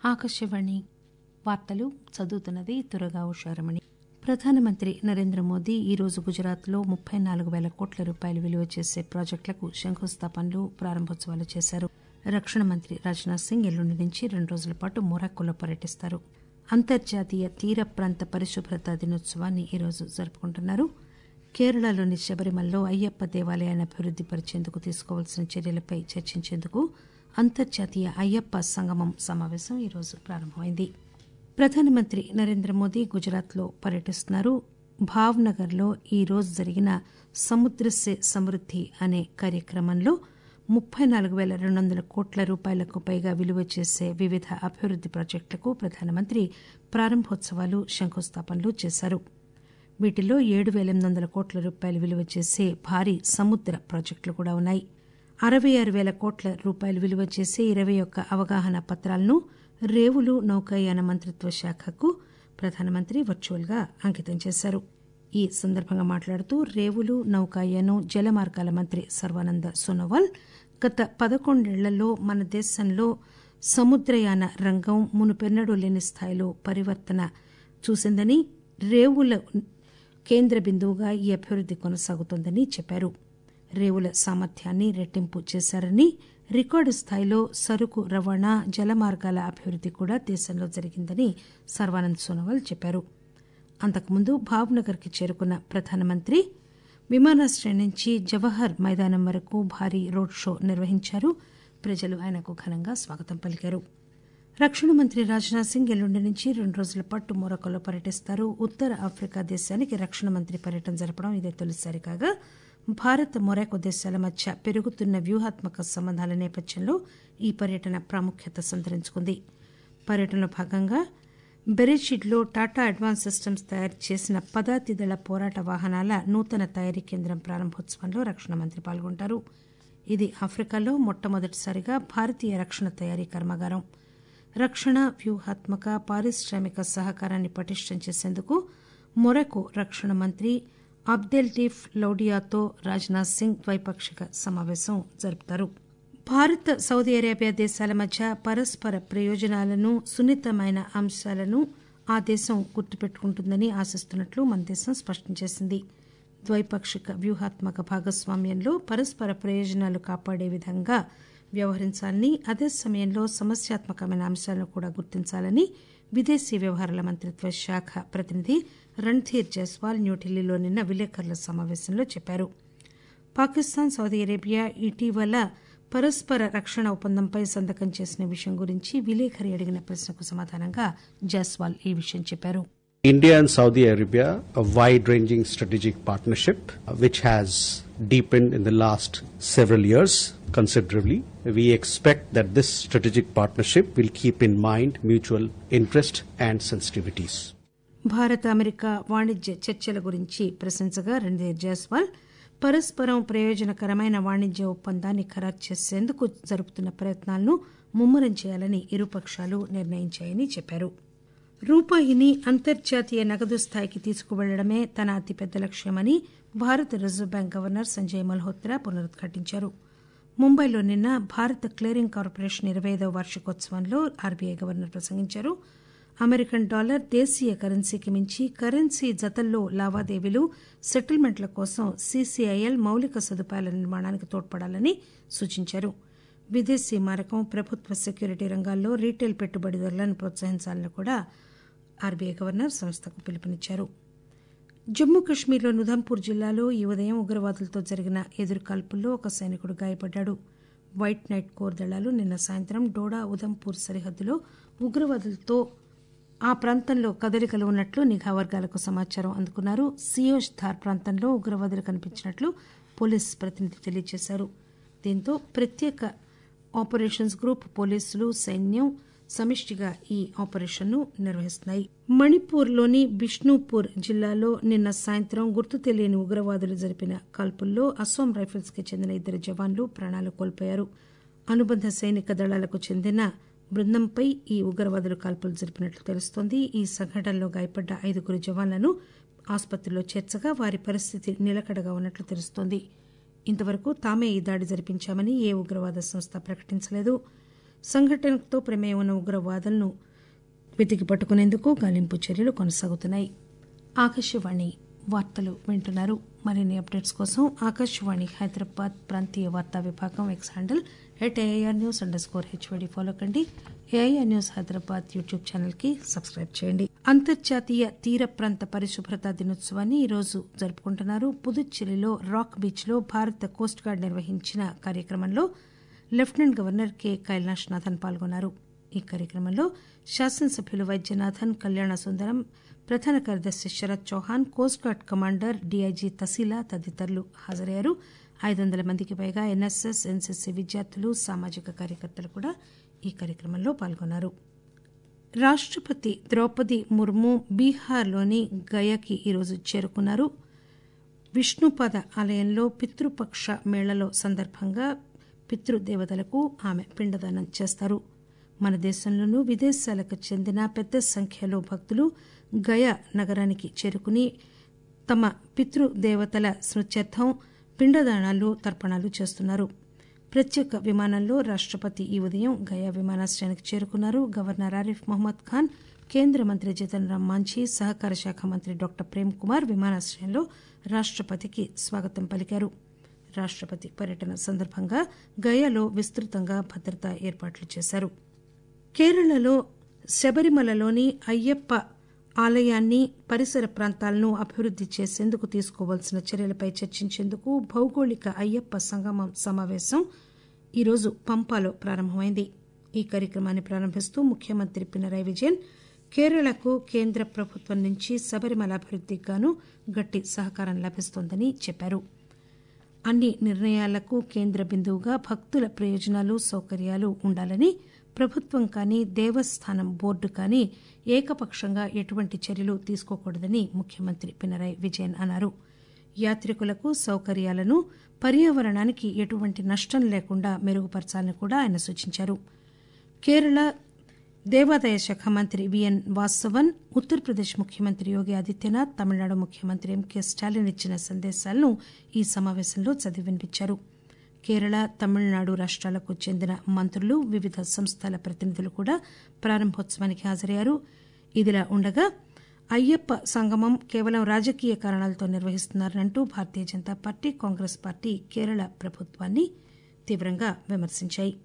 ఆకాశవాణి వార్తలు చదువుతున్నది తురగా ఉషారమణి ప్రధానమంత్రి నరేంద్ర మోదీ ఈరోజు గుజరాత్లో ముప్పై నాలుగు పేల కోట్ల రూపాయలు విలువ చేసే ప్రాజెక్టులకు శంకుస్థాపనలు ప్రారంభోత్సవాలు చేశారు రక్షణ మంత్రి రాజ్నాథ్ సింగ్ ఎల్లుండి నుంచి రెండు రోజుల పాటు మొరాకోలో పర్యటిస్తారు అంతర్జాతీయ తీర ప్రాంత పరిశుభ్రత దినోత్సవాన్ని ఈరోజు జరుపుకుంటున్నారు కేరళలోని శబరిమలలో అయ్యప్ప దేవాలయాన్ని అభివృద్ది పరిచేందుకు తీసుకోవాల్సిన చర్యలపై చర్చించేందుకు అంతర్జాతీయ అయ్యప్ప సంగమం సమావేశం ఈరోజు ప్రారంభమైంది ప్రధానమంత్రి నరేంద్ర మోదీ గుజరాత్లో పర్యటిస్తున్నారు భావ్నగర్ లో ఈరోజు జరిగిన సముద్ర సే సమృద్ది అనే కార్యక్రమంలో ముప్పై నాలుగు పేల రెండు వందల కోట్ల రూపాయలకు పైగా విలువ చేసే వివిధ అభివృద్ది ప్రాజెక్టులకు ప్రధానమంత్రి ప్రారంభోత్సవాలు శంకుస్థాపనలు చేశారు వీటిలో ఏడు పేల ఎనిమిది వందల కోట్ల రూపాయలు విలువ చేసే భారీ సముద్ర ప్రాజెక్టులు కూడా ఉన్నాయి అరవై ఆరు పేల కోట్ల రూపాయలు విలువ చేసే ఇరవై ఒక్క అవగాహన పత్రాలను రేవులు నౌకాయాన మంత్రిత్వ శాఖకు ప్రధానమంత్రి వర్చువల్ గా అంకితం చేశారు ఈ సందర్భంగా మాట్లాడుతూ రేవులు నౌకాయానం జలమార్గాల మంత్రి సర్వానంద సోనోవాల్ గత పదకొండేళ్లలో మన దేశంలో సముద్రయాన రంగం మునుపెన్నడూ లేని స్థాయిలో పరివర్తన చూసిందని రేవుల కేంద్ర బిందువుగా ఈ అభివృద్ది కొనసాగుతోందని చెప్పారు రేవుల సామర్థ్యాన్ని రెట్టింపు చేశారని రికార్డు స్థాయిలో సరుకు రవాణా జలమార్గాల అభివృద్ది కూడా దేశంలో జరిగిందని సర్వానంద్ సోనోవాల్ చెప్పారు అంతకుముందు భావ్నగర్ కి చేరుకున్న ప్రధానమంత్రి విమానాశ్రయం నుంచి జవహర్ మైదానం వరకు భారీ రోడ్ షో నిర్వహించారు ప్రజలు ఆయనకు ఘనంగా స్వాగతం పలికారు రక్షణ మంత్రి రాజ్నాథ్ సింగ్ ఎల్లుండి నుంచి రెండు రోజుల పాటు మొరకోలో పర్యటిస్తారు ఉత్తర ఆఫ్రికా దేశానికి రక్షణ మంత్రి పర్యటన జరపడం ఇదే తొలిసారి కాగా భారత్ మొరాకో దేశాల మధ్య పెరుగుతున్న వ్యూహాత్మక సంబంధాల నేపథ్యంలో ఈ పర్యటన ప్రాముఖ్యత సంతరించుకుంది పర్యటనలో భాగంగా బెరెషిడ్లో టాటా అడ్వాన్స్ సిస్టమ్స్ తయారు చేసిన పదాతి దళ పోరాట వాహనాల నూతన తయారీ కేంద్రం ప్రారంభోత్సవంలో రక్షణ మంత్రి పాల్గొంటారు ఇది ఆఫ్రికాలో మొట్టమొదటిసారిగా భారతీయ రక్షణ తయారీ కర్మాగారం రక్షణ వ్యూహాత్మక పారిశ్రామిక సహకారాన్ని పటిష్టం చేసేందుకు మొరాకో రక్షణ మంత్రి అబ్దెల్టీఫ్ లౌడియాతో రాజ్నాథ్ సింగ్ ద్వైపాక్షిక సమావేశం జరుపుతారు భారత్ సౌదీ అరేబియా దేశాల మధ్య పరస్పర ప్రయోజనాలను సున్నితమైన అంశాలను ఆ దేశం గుర్తుపెట్టుకుంటుందని ఆశిస్తున్నట్లు మన దేశం స్పష్టం చేసింది ద్వైపాక్షిక వ్యూహాత్మక భాగస్వామ్యంలో పరస్పర ప్రయోజనాలు కాపాడే విధంగా వ్యవహరించాలని అదే సమయంలో సమస్యాత్మకమైన అంశాలను కూడా గుర్తించాలని విదేశీ వ్యవహారాల మంత్రిత్వ శాఖ ప్రతినిధి రణ్ధీర్ జైస్వాల్ న్యూఢిల్లీలో నిన్న విలేకరుల సమావేశంలో చెప్పారు పాకిస్తాన్ సౌదీ అరేబియా ఇటీవల పరస్పర రక్షణ ఒప్పందంపై సంతకం చేసిన విషయం గురించి విలేకరి అడిగిన ప్రశ్నకు సమాధానంగా జైస్వాల్ ఈ విషయం చెప్పారు India and Saudi Arabia, a wide ranging strategic partnership uh, which has deepened in the last several years considerably. We expect that this strategic partnership will keep in mind mutual interest and sensitivities. Bharat America వాణిజ్య చర్చల గురించి ప్రశంసగా రణ్ధీర్ జైస్వాల్ పరస్పరం ప్రయోజనకరమైన వాణిజ్య ఒప్పందాన్ని ఖరారు చేసేందుకు జరుపుతున్న ప్రయత్నాలను ముమ్మరం చేయాలని ఇరుపక్షాలు నిర్ణయించాయని చెప్పారు రూపాయిని అంతర్జాతీయ నగదు స్థాయికి తీసుకువెళ్లడమే తన అతిపెద్ద లక్ష్యమని Bharata reserve bank governor Sanjay Malhotra పునరుద్ఘాటించారు ముంబైలో నిన్న భారత క్లియరింగ్ కార్పొరేషన్ ఇరవై ఐదవ వార్షికోత్సవంలో ఆర్బీఐ గవర్నర్ ప్రసంగించారు అమెరికన్ డాలర్ దేశీయ కరెన్సీకి మించి కరెన్సీ జతల్లో లావాదేవీలు సెటిల్మెంట్ల కోసం సీసీఐఎల్ మౌలిక సదుపాయాల నిర్మాణానికి తోడ్పడాలని సూచించారు విదేశీ మారకం ప్రభుత్వ సెక్యూరిటీ రంగాల్లో రీటైల్ పెట్టుబడిదారులను ప్రోత్సహించాలని కూడా ఆర్బీఐ గవర్నర్ సంస్థకు పిలుపునిచ్చారు జమ్మూ కశ్మీర్లోని ఉధంపూర్ జిల్లాలో ఈ ఉదయం ఉగ్రవాదులతో జరిగిన ఎదురుకాల్పుల్లో ఒక సైనికుడు గాయపడ్డాడు వైట్ నైట్ కోర్ దళాలు నిన్న సాయంత్రం డోడా ఉధంపూర్ సరిహద్దులో ఉగ్రవాదులతో ఆ ప్రాంతంలో కదలికలు ఉన్నట్లు నిఘా వర్గాలకు సమాచారం అందుకున్నారు సియోజ్ ధార్ ప్రాంతంలో ఉగ్రవాదులు కనిపించినట్లు పోలీస్ ప్రతినిధి తెలియజేశారు దీంతో ప్రత్యేక ఆపరేషన్స్ గ్రూప్ పోలీసులు సైన్యం సమిష్టిగా ఈ ఆపరేషన్ను నిర్వహిస్తున్నాయి మణిపూర్లోని బిష్ణుపూర్ జిల్లాలో నిన్న సాయంత్రం గుర్తు తెలియని ఉగ్రవాదులు జరిపిన కాల్పుల్లో అస్సాం రైఫిల్స్ కి చెందిన ఇద్దరు జవాన్లు ప్రాణాలు కోల్పోయారు అనుబంధ సైనిక దళాలకు చెందిన బృందంపై ఈ ఉగ్రవాదులు కాల్పులు జరిపినట్లు తెలుస్తోంది ఈ సంఘటనలో గాయపడ్డ ఐదుగురు జవాన్లను ఆసుపత్రిలో చేర్చగా వారి పరిస్థితి నిలకడగా ఉన్నట్లు తెలుస్తోంది ఇంతవరకు తామే ఈ దాడి జరిపించామని ఏ ఉగ్రవాద సంస్థ ప్రకటించలేదు సంఘటనతో ప్రమేయం ఉన్న ఉగ్రవాదులను వెతికి పట్టుకునేందుకు గాలింపు చర్యలు కొనసాగుతున్నాయి ఆకాశవాణి వార్తలు వింటున్నారు మరిన్ని అప్డేట్స్ కోసం ఆకాశవాణి హైదరాబాద్ ప్రాంతీయ వార్తా విభాగం X handle at AIR news underscore HYD follow కండి AIR news Hyderabad YouTube channel కి సబ్స్క్రైబ్ చేయండి అంతర్జాతీయ తీర ప్రాంత పరిశుభ్రత దినోత్సవాన్ని ఈరోజు జరుపుకుంటున్నారు పుదుచ్చేరిలో రాక్ బీచ్ లో భారత కోస్ట్ గార్డ్ నిర్వహించిన కార్యక్రమంలో lieutenant governor K Kailash Nathan పాల్గొన్నారు ఈ కార్యక్రమంలో శాసనసభ్యులు వైద్యనాథన్ కళ్యాణ సుందరం ప్రధాన కార్యదర్శి Sharath Chauhan coast guard commander DIG Taseela తదితరులు హాజరయ్యారు ఐదు వందల మందికి పైగా ఎన్ఎస్ఎస్ ఎన్సీసీ విద్యార్థులు సామాజిక కార్యకర్తలు కూడా ఈ కార్యక్రమంలో పాల్గొన్నారు రాష్టపతి ద్రౌపది ముర్ము బీహార్లోని గయాకి ఈరోజు చేరుకున్నారు విష్ణుపాద ఆలయంలో పితృపక్ష మేళలో సందర్భంగా పితృదేవతలకు ఆమె పిండదానం చేస్తారు మన దేశంలోనూ విదేశాలకు చెందిన పెద్ద సంఖ్యలో భక్తులు గయా నగరానికి చేరుకుని తమ పితృదేవతల స్మృత్యర్థం పిండదానాలు తర్పణాలు చేస్తున్నారు ప్రత్యేక విమానంలో రాష్టపతి ఈ ఉదయం గయా విమానాశ్రయానికి చేరుకున్నారు గవర్నర్ ఆరిఫ్ మహమ్మద్ ఖాన్ కేంద్ర మంత్రి జితన్ రామ్ మాంఝీ సహకార శాఖ మంత్రి డాక్టర్ ప్రేమ్ కుమార్ విమానాశ్రయంలో రాష్టపతికి స్వాగతం పలికారు రాష్టపతి పర్యటన సందర్భంగా గయాలో విస్తృతంగా భద్రతా ఏర్పాట్లు చేశారు కేరళలో శబరిమలలోని అయ్యప్ప ఆలయాన్ని పరిసర ప్రాంతాలను అభివృద్ది చేసేందుకు తీసుకోవాల్సిన చర్యలపై చర్చించేందుకు భౌగోళిక అయ్యప్ప సంగమం సమావేశం ఈరోజు పంపాలో ప్రారంభమైంది ఈ కార్యక్రమాన్ని ప్రారంభిస్తూ ముఖ్యమంత్రి పినరాయి విజయన్ కేరళకు కేంద్ర ప్రభుత్వం నుంచి శబరిమల అభివృద్దికి గాను గట్టి సహకారం లభిస్తోందని చెప్పారు అన్ని నిర్ణయాలకు కేంద్ర బిందువుగా భక్తుల ప్రయోజనాలు సౌకర్యాలు ఉండాలని ప్రభుత్వం కానీ దేవస్థానం బోర్డు కానీ ఏకపక్షంగా ఎటువంటి చర్యలు తీసుకోకూడదని ముఖ్యమంత్రి పినరాయి విజయన్ అన్నారు యాత్రికులకు సౌకర్యాలను పర్యావరణానికి ఎటువంటి నష్టం లేకుండా మెరుగుపరచాలని కూడా ఆయన సూచించారు కేరళ దేవాదాయ శాఖ మంత్రి విఎన్ వాసవన్ ఉత్తరప్రదేశ్ ముఖ్యమంత్రి యోగి ఆదిత్యనాథ్ తమిళనాడు ముఖ్యమంత్రి ఎంకే స్టాలిన్ ఇచ్చిన సందేశాలను ఈ సమావేశంలో చదివి వినిపించారు కేరళ తమిళనాడు రాష్ట్రాలకు చెందిన మంత్రులు వివిధ సంస్థల ప్రతినిధులు కూడా ప్రారంభోత్సవానికి హాజరయ్యారు ఇదిలా ఉండగా అయ్యప్ప సంగమం కేవలం రాజకీయ కారణాలతో నిర్వహిస్తున్నారంటూ భారతీయ జనతా పార్టీ కాంగ్రెస్ పార్టీ కేరళ ప్రభుత్వాన్ని తీవ్రంగా విమర్శించాయి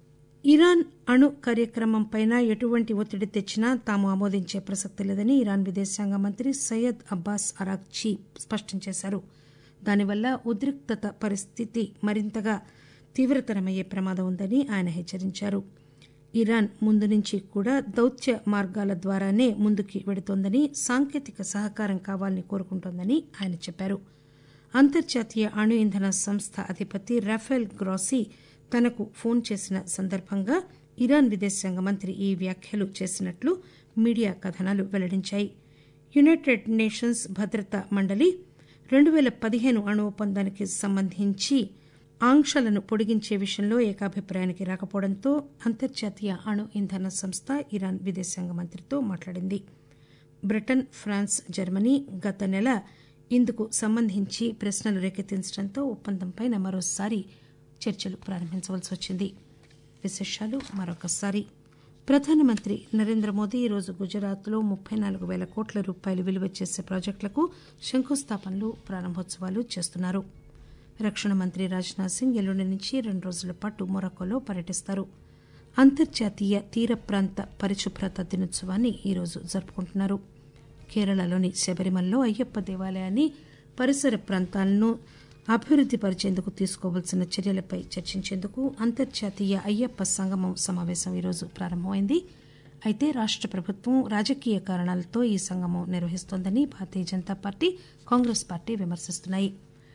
ఇరాన్ అణు కార్యక్రమంపై ఎటువంటి ఒత్తిడి తెచ్చినా తాము ఆమోదించే ప్రసక్తి లేదని ఇరాన్ విదేశాంగ మంత్రి సయ్యద్ అబ్బాస్ అరాక్చీ స్పష్టం చేశారు దానివల్ల ఉద్రిక్తత పరిస్థితి మరింతగా తీవ్రతరమయ్యే ప్రమాదం ఉందని ఆయన హెచ్చరించారు ఇరాన్ ముందు నుంచి కూడా దౌత్య మార్గాల ద్వారానే ముందుకు వెడుతోందని సాంకేతిక సహకారం కావాలని కోరుకుంటోందని ఆయన చెప్పారు అంతర్జాతీయ అణు ఇంధన సంస్థ అధిపతి రాఫెల్ గ్రాసీ తనకు ఫోన్ చేసిన సందర్భంగా ఇరాన్ విదేశాంగ మంత్రి ఈ వ్యాఖ్యలు చేసినట్లు మీడియా కథనాలు వెల్లడించాయి యునైటెడ్ నేషన్స్ భద్రతా మండలి రెండు పేల పదిహేను అణు ఒప్పందానికి సంబంధించి ఆంక్షలను పొడిగించే విషయంలో ఏకాభిప్రాయానికి రాకపోవడంతో అంతర్జాతీయ అణు ఇంధన సంస్థ ఇరాన్ విదేశాంగ మంత్రితో మాట్లాడింది బ్రిటన్ ఫ్రాన్స్ జర్మనీ గత నెల ఇందుకు సంబంధించి ప్రశ్నలు రేకెత్తించడంతో ఒప్పందంపై మరోసారి చర్చలు ప్రారంభించవలసి వచ్చింది విశేషాలు మరొకసారి ప్రధానమంత్రి నరేంద్ర మోదీ ఈరోజు గుజరాత్లో ముప్పై నాలుగు పేల కోట్ల రూపాయలు విలువ చేసే ప్రాజెక్టులకు శంకుస్థాపనలు ప్రారంభోత్సవాలు చేస్తున్నారు రక్షణ మంత్రి రాజ్నాథ్ సింగ్ ఎల్లుండి నుంచి రెండు రోజుల పాటు మొరక్కోలో పర్యటిస్తారు అంతర్జాతీయ తీర ప్రాంత పరిశుభ్రత దినోత్సవాన్ని ఈరోజు జరుపుకుంటున్నారు కేరళలోని శబరిమలలో అయ్యప్ప దేవాలయాన్ని పరిసర ప్రాంతాలను అభివృద్ది పరిచేందుకు తీసుకోవాల్సిన చర్యలపై చర్చించేందుకు అంతర్జాతీయ అయ్యప్ప సంగమం సమావేశం ఈరోజు ప్రారంభమైంది అయితే రాష్ట ప్రభుత్వం రాజకీయ కారణాలతో ఈ సంగమం నిర్వహిస్తోందని భారతీయ జనతా పార్టీ కాంగ్రెస్ పార్టీ విమర్శిస్తున్నాయి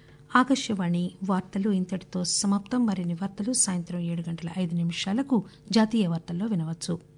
ఆకాశవాణి వార్తలు ఇంతటితో సమాప్తం మరిన్ని వార్తలు సాయంత్రం ఏడు గంటల ఐదు నిమిషాలకు జాతీయ వార్తల్లో వినవచ్చు